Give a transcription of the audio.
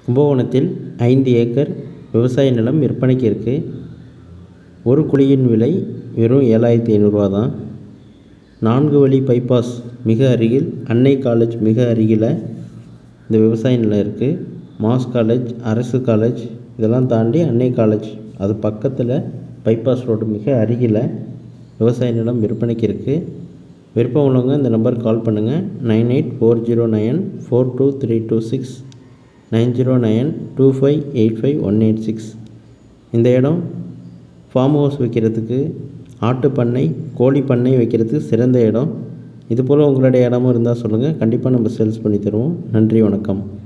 கும்பகோணத்தில் ஐந்து ஏக்கர் விவசாய நிலம் விற்பனைக்கு இருக்குது ஒரு குழியின் விலை வெறும் ஏழாயிரத்தி ஐநூறுரூவா தான் நான்கு வழி பைபாஸ் மிக அருகில் அன்னை காலேஜ் மிக அருகில் இந்த விவசாய நிலம் இருக்குது மாஸ் காலேஜ் அரசு காலேஜ் இதெல்லாம் தாண்டி அன்னை காலேஜ் அது பக்கத்தில் பைபாஸ் ரோடு மிக அருகில் விவசாய நிலம் விற்பனைக்கு இருக்குது விருப்பம் உள்ளவங்க இந்த நம்பருக்கு கால் பண்ணுங்கள் nine eight four zero nine four two three two six nine zero nine two five eight five one eight six இந்த இடம் ஃபார்ம் ஹவுஸ் வைக்கிறதுக்கு ஆட்டு பண்ணை கோழி பண்ணை வைக்கிறதுக்கு சிறந்த இடம் இது போல் உங்களுடைய இடமும் இருந்தால் சொல்லுங்கள் கண்டிப்பாக நம்ம சேல்ஸ் பண்ணி தருவோம் நன்றி வணக்கம்